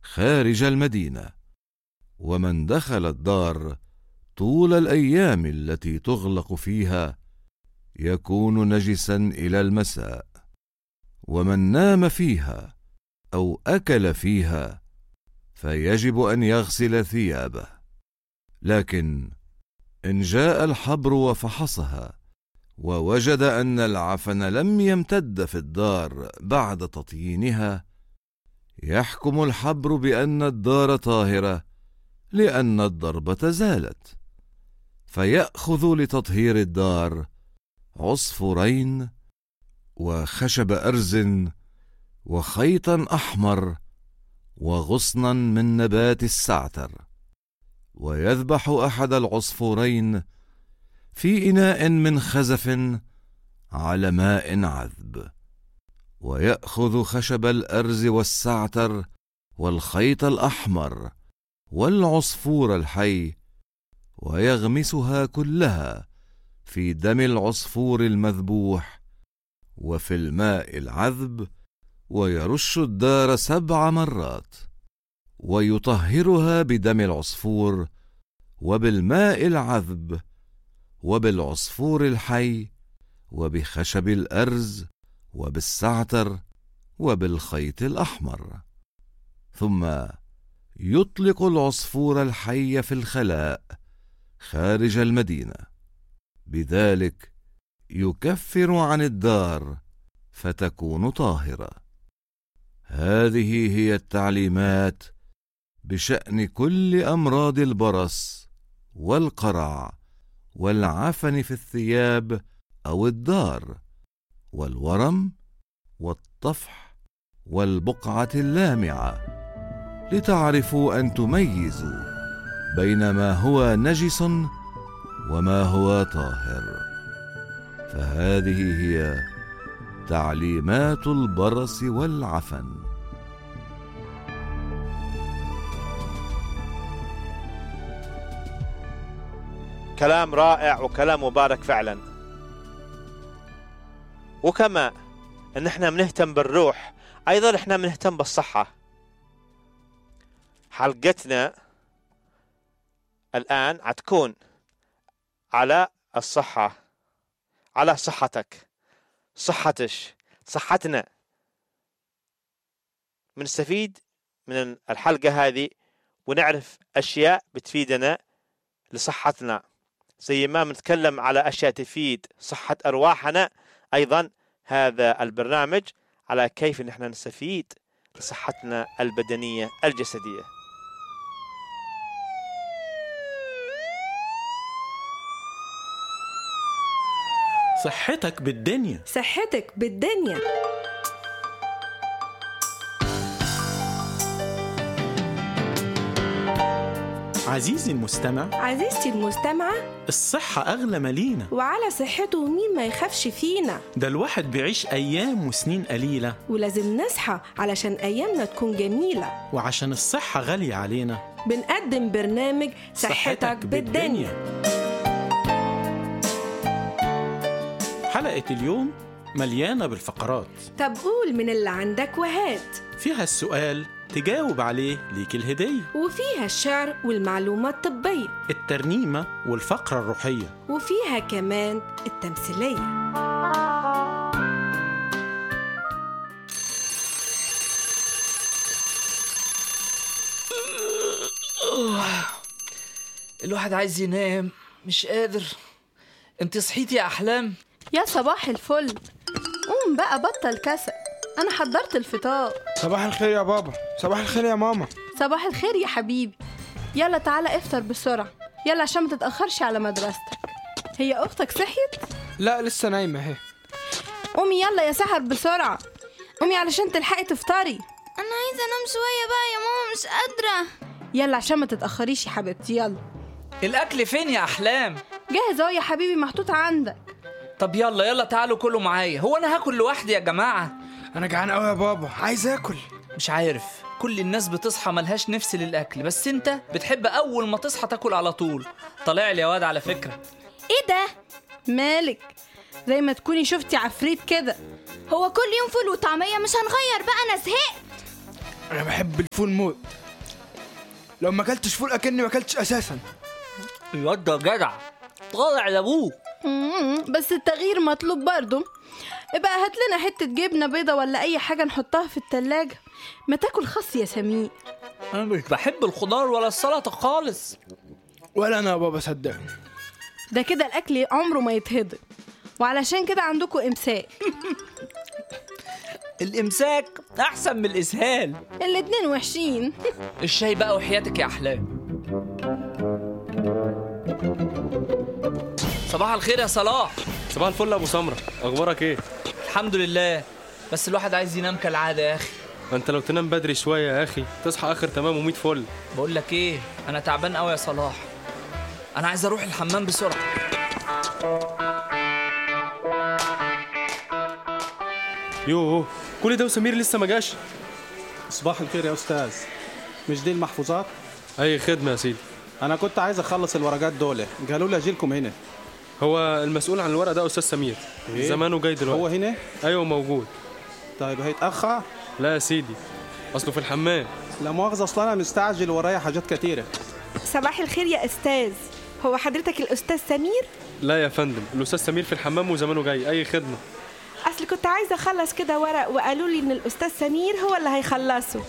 خارج المدينة ومن دخل الدار طول الأيام التي تغلق فيها يكون نجسا إلى المساء ومن نام فيها أو أكل فيها فيجب أن يغسل ثيابه لكن إن جاء الحبر وفحصها ووجد أن العفن لم يمتد في الدار بعد تطيينها يحكم الحبر بأن الدار طاهرة لأن الضربة زالت فيأخذ لتطهير الدار عصفورين وخشب أرز وخيطا أحمر وغصنا من نبات السعتر ويذبح أحد العصفورين في إناء من خزف على ماء عذب ويأخذ خشب الأرز والسعتر والخيط الأحمر والعصفور الحي ويغمسها كلها في دم العصفور المذبوح وفي الماء العذب ويرش الدار سبع مرات ويطهرها بدم العصفور وبالماء العذب وبالعصفور الحي وبخشب الارز وبالسعتر وبالخيط الاحمر ثم يطلق العصفور الحي في الخلاء خارج المدينه بذلك يكفر عن الدار فتكون طاهره هذه هي التعليمات بشان كل امراض البرص والقرع والعفن في الثياب او الدار والورم والطفح والبقعه اللامعه لتعرفوا ان تميزوا بين ما هو نجس وما هو طاهر فهذه هي تعليمات البرص والعفن كلام رائع وكلام مبارك فعلا وكما ان احنا بنهتم بالروح ايضا احنا بنهتم بالصحة حلقتنا الان حتكون على الصحة على صحتك صحتش صحتنا بنستفيد من الحلقة هذه ونعرف أشياء بتفيدنا لصحتنا زي ما بنتكلم على أشياء تفيد صحة أرواحنا أيضا هذا البرنامج على كيف نحن نستفيد لصحتنا البدنية الجسدية صحتك بالدنيا صحتك بالدنيا عزيزي المستمع عزيزتي المستمعة الصحة أغلى مالينا وعلى صحته مين ما يخافش فينا ده الواحد بيعيش أيام وسنين قليلة ولازم نصحى علشان أيامنا تكون جميلة وعشان الصحة غالية علينا بنقدم برنامج صحتك بالدنيا حلقة اليوم مليانة بالفقرات طب قول من اللي عندك وهات فيها السؤال تجاوب عليه ليك الهدية وفيها الشعر والمعلومات الطبية الترنيمة والفقرة الروحية وفيها كمان التمثيلية الواحد عايز ينام مش قادر انت صحيتي يا احلام يا صباح الفل قوم بقى بطل كسل انا حضرت الفطار صباح الخير يا بابا صباح الخير يا ماما صباح الخير يا حبيبي يلا تعالى افطر بسرعة يلا عشان ما تتأخرش على مدرستك هي أختك صحيت؟ لا لسه نايمة اهي قومي يلا يا سحر بسرعة قومي علشان تلحقي تفطري انا عايزه انام شويه بقى يا ماما مش قادره يلا عشان ما تتأخريش يا حبيبتي يلا الاكل فين يا احلام جاهز اهو يا حبيبي محطوط عندك طب يلا يلا تعالوا كلوا معايا هو انا هاكل لوحدي يا جماعه انا جعان قوي يا بابا عايز اكل مش عارف كل الناس بتصحى ملهاش نفس للاكل بس انت بتحب اول ما تصحى تاكل على طول طالع لي يا واد على فكره ايه ده مالك زي ما تكوني شفتي عفريت كده هو كل يوم فول وطعميه مش هنغير بقى انا زهقت انا بحب الفول موت لو ما اكلتش فول اكني ما اكلتش اساسا الواد ده جدع طالع لابوه مم، بس التغيير مطلوب برضه ابقى هات لنا حتة جبنة بيضة ولا أي حاجة نحطها في التلاجة ما تاكل خس يا سمير انا مش بحب الخضار ولا السلطه خالص ولا انا يا بابا صدقني ده كده الأكل عمره ما يتهضم وعلشان كده عندكم إمساك الامساك احسن من الاسهال الاتنين وحشين الشاي بقى وحياتك يا احلام صباح الخير يا صلاح صباح الفل يا ابو سمره اخبارك ايه الحمد لله بس الواحد عايز ينام كالعاده يا اخي ما انت لو تنام بدري شويه يا اخي تصحى اخر تمام و100 فل بقول لك ايه انا تعبان قوي يا صلاح انا عايز اروح الحمام بسرعه يوه كل ده وسمير لسه ما جاش صباح الخير يا استاذ مش دي المحفوظات اي خدمه يا سيدي انا كنت عايز اخلص الورقات دول قالوا لي اجيلكم هنا هو المسؤول عن الورق ده استاذ سمير إيه؟ زمانه جاي دلوقتي هو هنا ايوه موجود طيب هيتاخر لا يا سيدي اصله في الحمام لا مؤاخذه اصل انا مستعجل ورايا حاجات كتيره صباح الخير يا استاذ هو حضرتك الاستاذ سمير لا يا فندم الاستاذ سمير في الحمام وزمانه جاي اي خدمه اصل كنت عايزه اخلص كده ورق وقالوا لي ان الاستاذ سمير هو اللي هيخلصه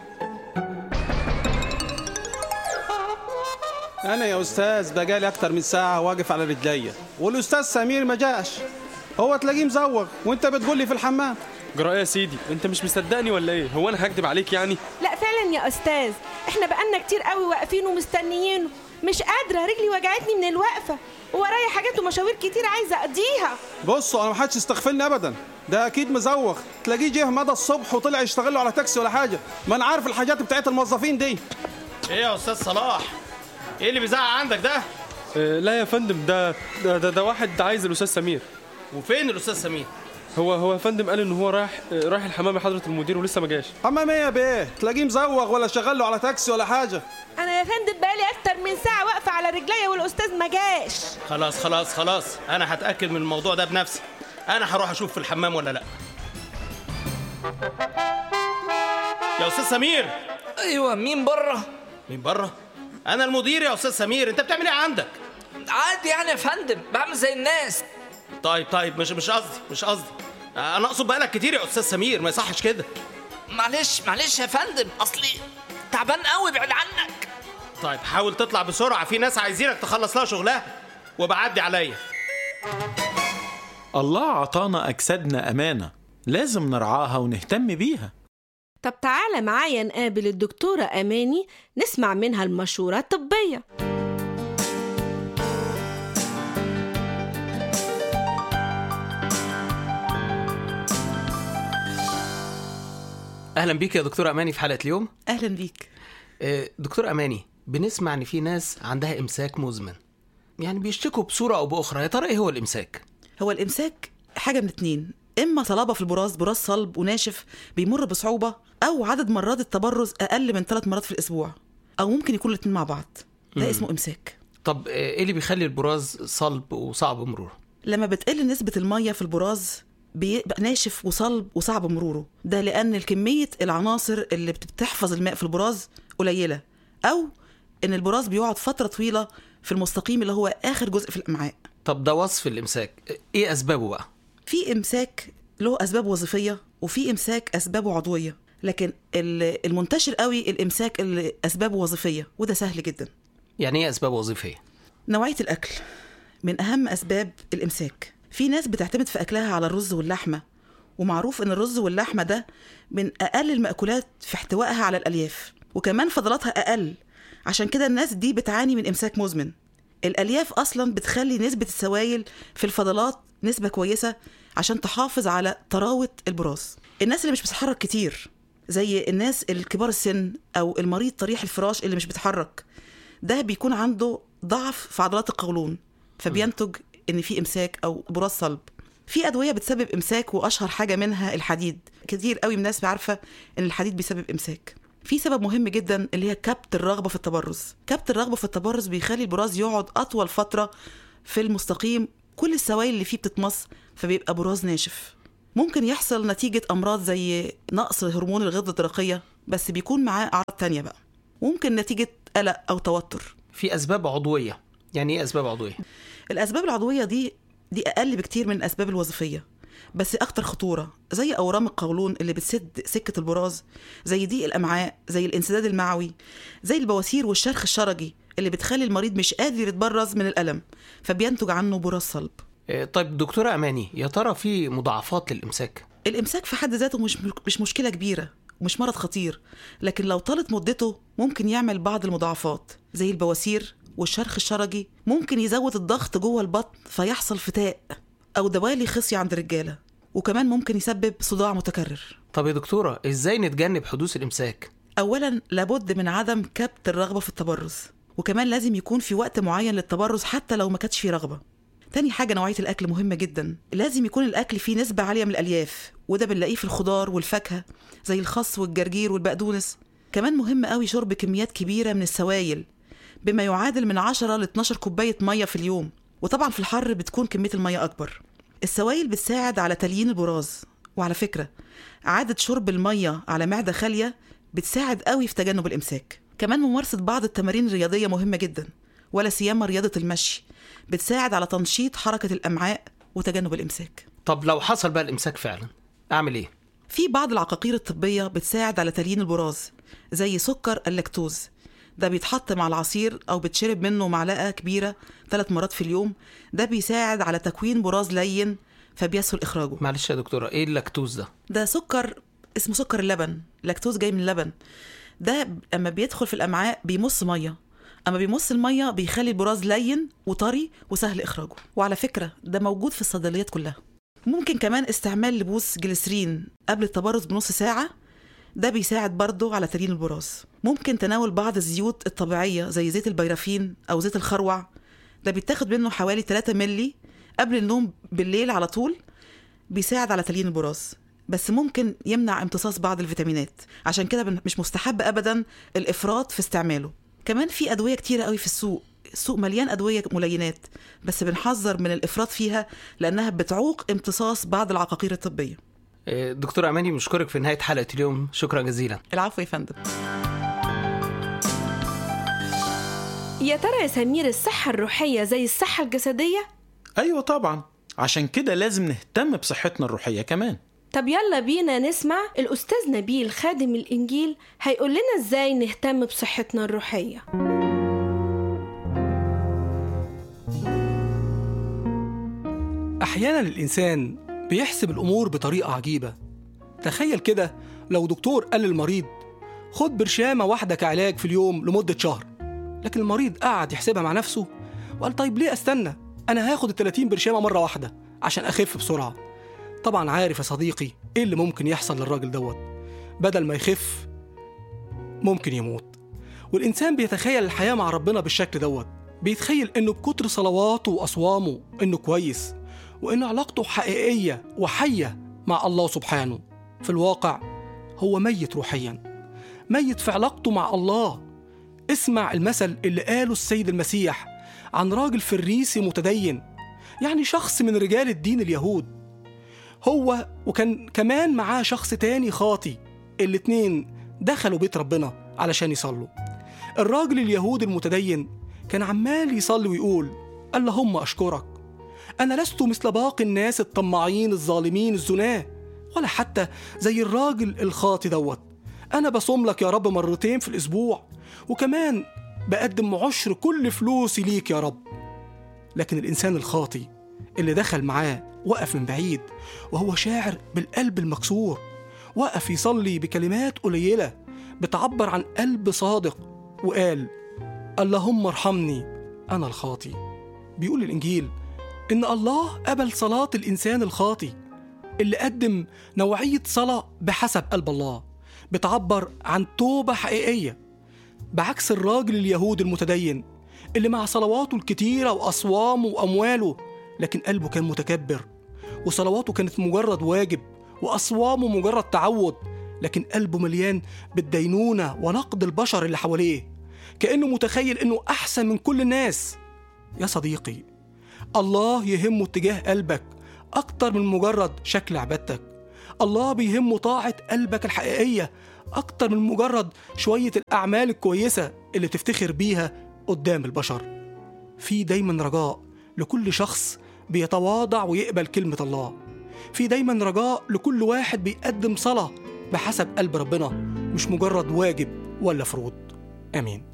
انا يا استاذ بقالي اكتر من ساعه واقف على رجليا والاستاذ سمير ما جاش هو تلاقيه مزوغ وانت بتقول لي في الحمام جرى يا سيدي انت مش مصدقني ولا ايه هو انا هكدب عليك يعني لا فعلا يا استاذ احنا بقالنا كتير قوي واقفين ومستنيينه مش قادره رجلي وجعتني من الوقفه وورايا حاجات ومشاوير كتير عايزه اقضيها بصوا انا ما حدش يستغفلني ابدا ده اكيد مزوغ تلاقيه جه مدى الصبح وطلع يشتغل له على تاكسي ولا حاجه ما انا عارف الحاجات بتاعت الموظفين دي ايه يا استاذ صلاح ايه اللي بيزعق عندك ده آه لا يا فندم ده ده, ده, ده واحد عايز الاستاذ سمير وفين الاستاذ سمير هو هو يا فندم قال ان هو رايح آه، رايح الحمام يا حضره المدير ولسه ما جاش حمام ايه يا بيه تلاقيه مزوغ ولا شغال له على تاكسي ولا حاجه انا يا فندم بقالي اكتر من ساعه واقفه على رجليا والاستاذ ما جاش خلاص خلاص خلاص انا هتاكد من الموضوع ده بنفسي انا هروح اشوف في الحمام ولا لا يا استاذ سمير ايوه مين بره مين بره انا المدير يا استاذ سمير انت بتعمل ايه عندك عادي يعني يا فندم بعمل زي الناس طيب طيب مش مش قصدي مش قصدي انا اقصد بقالك كتير يا استاذ سمير ما يصحش كده معلش معلش يا فندم اصلي تعبان قوي بعد عنك طيب حاول تطلع بسرعه في ناس عايزينك تخلص لها شغلها وبعدي عليا الله عطانا أجسادنا أمانة لازم نرعاها ونهتم بيها طب تعالى معايا نقابل الدكتورة أماني نسمع منها المشورة الطبية اهلا بيك يا دكتور اماني في حلقه اليوم اهلا بيك آه، دكتور اماني بنسمع ان في ناس عندها امساك مزمن يعني بيشتكوا بصوره او باخرى يا ترى ايه هو الامساك هو الامساك حاجه من اتنين اما صلابه في البراز براز صلب وناشف بيمر بصعوبه او عدد مرات التبرز اقل من ثلاث مرات في الاسبوع او ممكن يكون الاتنين مع بعض ده مم. اسمه امساك طب آه، ايه اللي بيخلي البراز صلب وصعب مروره لما بتقل نسبه الميه في البراز بيبقى ناشف وصلب وصعب مروره ده لان كميه العناصر اللي بتحفظ الماء في البراز قليله او ان البراز بيقعد فتره طويله في المستقيم اللي هو اخر جزء في الامعاء طب ده وصف الامساك آه، ايه اسبابه بقى في امساك له اسباب وظيفيه وفي امساك اسبابه عضويه لكن ال- المنتشر قوي الامساك اللي اسبابه وظيفيه وده سهل جدا يعني ايه اسباب وظيفيه نوعيه الاكل من اهم اسباب الامساك في ناس بتعتمد في اكلها على الرز واللحمه ومعروف ان الرز واللحمه ده من اقل المأكولات في احتوائها على الالياف وكمان فضلاتها اقل عشان كده الناس دي بتعاني من امساك مزمن الالياف اصلا بتخلي نسبه السوائل في الفضلات نسبه كويسه عشان تحافظ على طراوه البراز الناس اللي مش بتتحرك كتير زي الناس الكبار السن او المريض طريح الفراش اللي مش بيتحرك ده بيكون عنده ضعف في عضلات القولون فبينتج ان في امساك او براز صلب في ادويه بتسبب امساك واشهر حاجه منها الحديد كتير قوي من الناس عارفه ان الحديد بيسبب امساك في سبب مهم جدا اللي هي كبت الرغبه في التبرز كبت الرغبه في التبرز بيخلي البراز يقعد اطول فتره في المستقيم كل السوائل اللي فيه بتتمص فبيبقى براز ناشف ممكن يحصل نتيجة أمراض زي نقص هرمون الغدة الدرقية بس بيكون معاه أعراض تانية بقى ممكن نتيجة قلق أو توتر في اسباب عضويه يعني ايه اسباب عضويه الأسباب العضوية دي دي أقل بكتير من الأسباب الوظيفية بس أكتر خطورة زي أورام القولون اللي بتسد سكة البراز زي ضيق الأمعاء زي الانسداد المعوي زي البواسير والشرخ الشرجي اللي بتخلي المريض مش قادر يتبرز من الألم فبينتج عنه براز صلب إيه، طيب دكتوره اماني يا ترى في مضاعفات للامساك الإمساك في حد ذاته مش مش مشكلة كبيرة ومش مرض خطير لكن لو طالت مدته ممكن يعمل بعض المضاعفات زي البواسير والشرخ الشرجي ممكن يزود الضغط جوه البطن فيحصل فتاء أو دوالي خصية عند الرجالة وكمان ممكن يسبب صداع متكرر طب يا دكتوره ازاي نتجنب حدوث الامساك أولا لابد من عدم كبت الرغبة في التبرز وكمان لازم يكون في وقت معين للتبرز حتى لو ما كانتش فيه رغبة تاني حاجة نوعية الأكل مهمة جدا لازم يكون الأكل فيه نسبة عالية من الألياف وده بنلاقيه في الخضار والفاكهة زي الخس والجرجير والبقدونس كمان مهم قوي شرب كميات كبيرة من السوائل بما يعادل من 10 ل 12 كوباية مية في اليوم وطبعا في الحر بتكون كمية المية أكبر السوائل بتساعد على تليين البراز وعلى فكرة عادة شرب المية على معدة خالية بتساعد قوي في تجنب الإمساك كمان ممارسة بعض التمارين الرياضية مهمة جدا ولا سيما رياضة المشي بتساعد على تنشيط حركة الأمعاء وتجنب الإمساك طب لو حصل بقى الامساك فعلا اعمل ايه في بعض العقاقير الطبية بتساعد على تليين البراز زي سكر اللاكتوز ده بيتحط مع العصير أو بتشرب منه معلقة كبيرة ثلاث مرات في اليوم ده بيساعد على تكوين براز لين فبيسهل إخراجه معلش يا دكتوره ايه اللاكتوز ده ده سكر اسمه سكر اللبن لاكتوز جاي من اللبن ده لما بيدخل في الامعاء بيمص ميه اما بيمص الميه بيخلي البراز لين وطري وسهل اخراجه وعلى فكره ده موجود في الصيدليات كلها ممكن كمان استعمال لبوس جليسرين قبل التبرز بنص ساعه ده بيساعد برضه على تليين البراز ممكن تناول بعض الزيوت الطبيعيه زي زيت البيرافين او زيت الخروع ده بيتاخد منه حوالي 3 ملي قبل النوم بالليل على طول بيساعد على تليين البراز بس ممكن يمنع امتصاص بعض الفيتامينات عشان كده بن- مش مستحب ابدا الافراط في استعماله كمان في ادويه كتيره قوي في السوق السوق مليان ادويه ملينات بس بنحذر من الافراط فيها لانها بتعوق امتصاص بعض العقاقير الطبيه إيه، دكتوره اماني بنشكرك في نهايه حلقه اليوم شكرا جزيلا العفو يا فندم يا ترى يا سمير الصحة الروحية زي الصحة الجسدية؟ ايوه طبعا عشان كده لازم نهتم بصحتنا الروحيه كمان طب يلا بينا نسمع الأستاذ نبيل خادم الإنجيل هيقول لنا إزاي نهتم بصحتنا الروحية أحيانا الإنسان بيحسب الأمور بطريقة عجيبة تخيل كده لو دكتور قال للمريض خد برشامة واحدة كعلاج في اليوم لمدة شهر لكن المريض قعد يحسبها مع نفسه وقال طيب ليه استنى أنا هاخد ال 30 برشامة مرة واحدة عشان أخف بسرعة طبعا عارف يا صديقي إيه اللي ممكن يحصل للراجل دوت بدل ما يخف ممكن يموت والإنسان بيتخيل الحياة مع ربنا بالشكل دوت بيتخيل إنه بكتر صلواته وأصوامه إنه كويس وإن علاقته حقيقية وحية مع الله سبحانه في الواقع هو ميت روحيا ميت في علاقته مع الله اسمع المثل اللي قاله السيد المسيح عن راجل فريسي متدين يعني شخص من رجال الدين اليهود هو وكان كمان معاه شخص تاني خاطي الاتنين دخلوا بيت ربنا علشان يصلوا الراجل اليهودي المتدين كان عمال يصلي ويقول اللهم أشكرك أنا لست مثل باقي الناس الطماعين الظالمين الزناة ولا حتى زي الراجل الخاطي دوت أنا بصوم لك يا رب مرتين في الأسبوع وكمان بقدم عشر كل فلوسي ليك يا رب لكن الإنسان الخاطي اللي دخل معاه وقف من بعيد وهو شاعر بالقلب المكسور وقف يصلي بكلمات قليلة بتعبر عن قلب صادق وقال اللهم ارحمني أنا الخاطي بيقول الإنجيل إن الله قبل صلاة الإنسان الخاطي اللي قدم نوعية صلاة بحسب قلب الله بتعبر عن توبة حقيقية بعكس الراجل اليهودي المتدين اللي مع صلواته الكتيرة وأصوامه وأمواله لكن قلبه كان متكبر وصلواته كانت مجرد واجب وأصوامه مجرد تعود لكن قلبه مليان بالدينونة ونقد البشر اللي حواليه كأنه متخيل إنه أحسن من كل الناس يا صديقي الله يهمه اتجاه قلبك أكتر من مجرد شكل عبادتك الله بيهمه طاعة قلبك الحقيقية أكتر من مجرد شوية الأعمال الكويسة اللي تفتخر بيها قدام البشر في دايما رجاء لكل شخص بيتواضع ويقبل كلمة الله في دايما رجاء لكل واحد بيقدم صلاة بحسب قلب ربنا مش مجرد واجب ولا فروض آمين